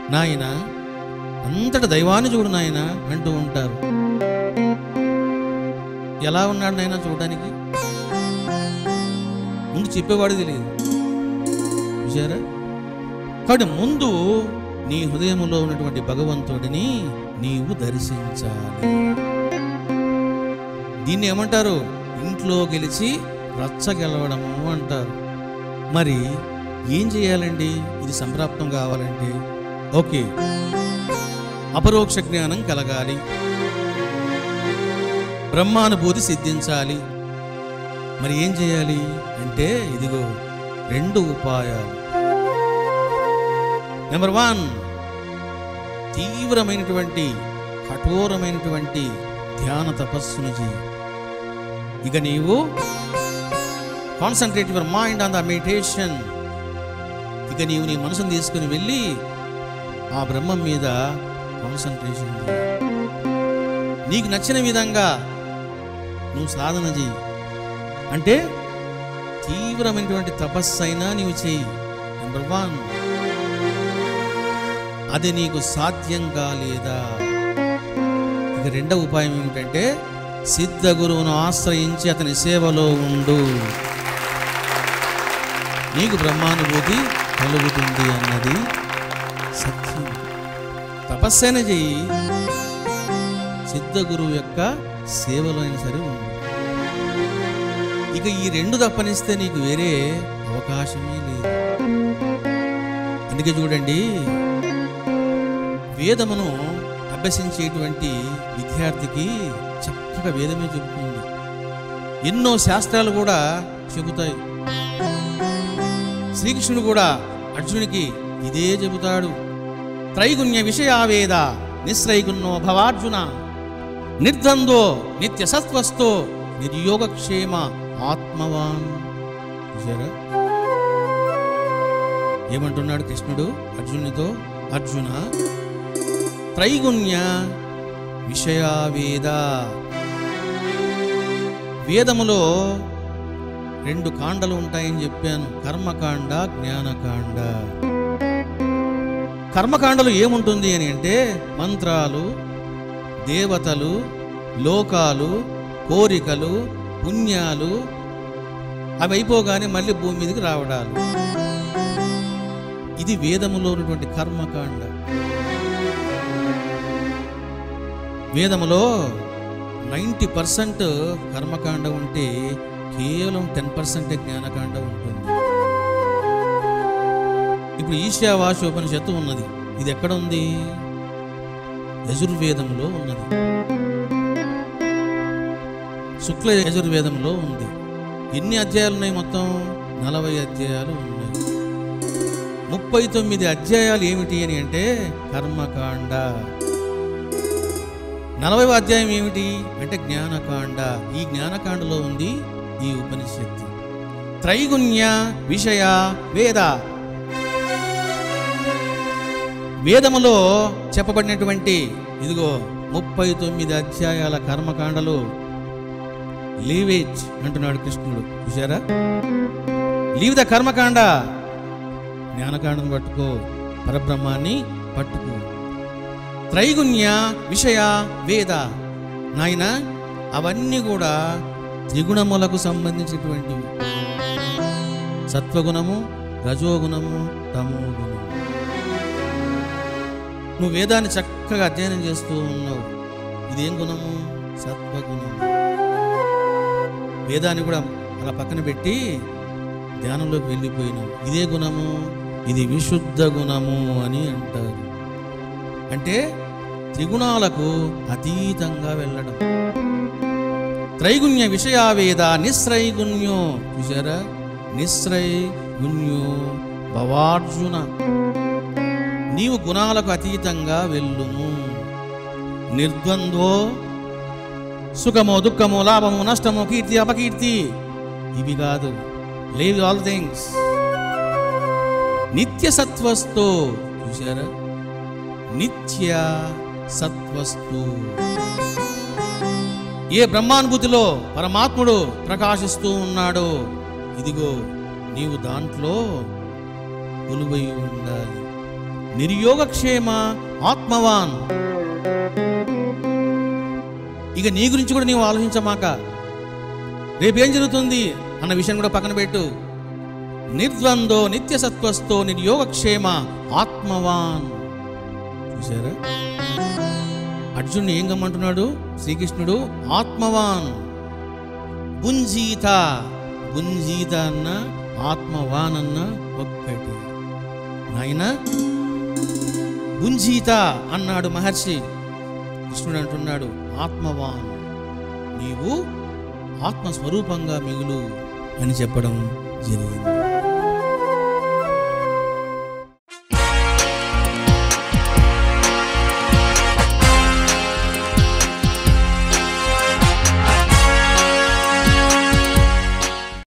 నాయన అంతట దైవాన్ని చూడు నాయన అంటూ ఉంటారు ఎలా ఉన్నాడు నాయన చూడడానికి ముందు చెప్పేవాడు తెలియదు చూసారా కాబట్టి ముందు నీ హృదయంలో ఉన్నటువంటి భగవంతుడిని నీవు దర్శించాలి దీన్ని ఏమంటారు ఇంట్లో గెలిచి రచ్చ గెలవడము అంటారు మరి ఏం చేయాలండి ఇది సంప్రాప్తం కావాలంటే ఓకే అపరోక్ష జ్ఞానం కలగాలి బ్రహ్మానుభూతి సిద్ధించాలి మరి ఏం చేయాలి అంటే ఇదిగో రెండు ఉపాయాలు నెంబర్ వన్ తీవ్రమైనటువంటి కఠోరమైనటువంటి ధ్యాన తపస్సును చేయి ఇక నీవు concentrate your mind on the meditation ఇక నీవు నీ మనసును తీసుకుని వెళ్ళి ఆ బ్రహ్మం మీద కాన్సన్ట్రేషన్ చేయి నీకు నచ్చిన విధంగా నువ్వు సాధన చేయి అంటే తీవ్రమైనటువంటి తపస్సు అయినా నీవు చేయి నెంబర్ వన్ అది నీకు సాధ్యం కాలేదా ఇక రెండవ ఉపాయం ఏమిటంటే సిద్ధ గురువును ఆశ్రయించి అతని సేవలో ఉండు నీకు బ్రహ్మానుభూతి కలుగుతుంది అన్నది సత్యం తపస్సైన చెయ్యి సిద్ధ గురువు యొక్క సేవలో అయినా సరే ఉండు ఇక ఈ రెండు తప్పనిస్తే నీకు వేరే అవకాశమే లేదు అందుకే చూడండి వేదమును అభ్యసించేటువంటి విద్యార్థికి చక్కగా వేదమే చెబుతుంది ఎన్నో శాస్త్రాలు కూడా చెబుతాయి శ్రీకృష్ణుడు కూడా అర్జునికి ఇదే చెబుతాడు త్రైగుణ్య విషయావేద నిశ్రైగుణ్యో భవార్జున నిర్ద్వందో నిత్య సత్వస్తో నిర్యోగక్షేమ ఆత్మవాన్ చూసారా ఏమంటున్నాడు కృష్ణుడు అర్జునుడితో అర్జున త్రైగుణ్య విషయావేద వేదములో రెండు కాండలు ఉంటాయని చెప్పాను కర్మకాండ జ్ఞానకాండ కర్మకాండలు ఏముంటుంది అని అంటే మంత్రాలు దేవతలు లోకాలు కోరికలు పుణ్యాలు అవి అయిపోగానే మళ్ళీ భూమి మీదకి రావడాలు ఇది వేదములో ఉన్నటువంటి కర్మకాండ వేదములో నైంటీ పర్సెంట్ కర్మకాండ ఉంటే కేవలం టెన్ పర్సెంటే జ్ఞానకాండ ఉంటుంది ఇప్పుడు ఈశావాసోపనిషత్తు ఉన్నది ఇది ఎక్కడ ఉంది యజుర్వేదంలో ఉన్నది శుక్ల యజుర్వేదంలో ఉంది ఎన్ని అధ్యాయాలు ఉన్నాయి మొత్తం నలభై అధ్యాయాలు ఉన్నాయి ముప్పై తొమ్మిది అధ్యాయాలు ఏమిటి అని అంటే కర్మకాండ నలభై అధ్యాయం ఏమిటి అంటే జ్ఞానకాండ ఈ జ్ఞానకాండలో ఉంది ఈ ఉపనిషత్తు త్రైగుణ్య విషయ వేద వేదములో చెప్పబడినటువంటి ఇదిగో ముప్పై తొమ్మిది అధ్యాయాల కర్మకాండలు లీవేజ్ అంటున్నాడు కృష్ణుడు చూసారా లీవ్ ద కర్మకాండ జ్ఞానకాండను పట్టుకో పరబ్రహ్మాన్ని పట్టుకో త్రైగుణ్య విషయ వేద నాయన అవన్నీ కూడా త్రిగుణములకు సంబంధించినటువంటివి సత్వగుణము రజోగుణము తమో గుణము నువ్వు వేదాన్ని చక్కగా అధ్యయనం చేస్తూ ఉన్నావు ఇదేం గుణము సత్వగుణము వేదాన్ని కూడా అలా పక్కన పెట్టి ధ్యానంలోకి వెళ్ళిపోయినావు ఇదే గుణము ఇది విశుద్ధ గుణము అని అంటారు అంటే త్రిగుణాలకు అతీతంగా వెళ్ళడం త్రైగుణ్య విషయావేద నిశ్రైగుణ్యో చూసారా నిశ్రైగుణ్యో భవార్జున నీవు గుణాలకు అతీతంగా వెళ్ళుము నిర్ద్వంద్వో సుఖమో దుఃఖమో లాభము నష్టమో కీర్తి అపకీర్తి ఇవి కాదు లేవ్ ఆల్ థింగ్స్ నిత్య సత్వస్తో చూసారా నిత్య సత్వస్తు ఏ బ్రహ్మానుభూతిలో పరమాత్ముడు ప్రకాశిస్తూ ఉన్నాడో ఇదిగో నీవు దాంట్లో కొలువై ఉండాలి నిర్యోగక్షేమ ఆత్మవాన్ ఇక నీ గురించి కూడా నీవు ఆలోచించమాక రేపేం జరుగుతుంది అన్న విషయం కూడా పక్కన పెట్టు నిర్ద్వందో నిత్య సత్వస్తో నిర్యోగక్షేమ ఆత్మవాన్ చూసారా అర్జున్ ఏం గమ్మంటున్నాడు శ్రీకృష్ణుడు ఆత్మవాన్ బుంజీత బుంజీత అన్న ఆత్మవాన్ అన్న ఒక్కటి నాయన బుంజీత అన్నాడు మహర్షి కృష్ణుడు అంటున్నాడు ఆత్మవాన్ నీవు ఆత్మస్వరూపంగా మిగులు అని చెప్పడం జరిగింది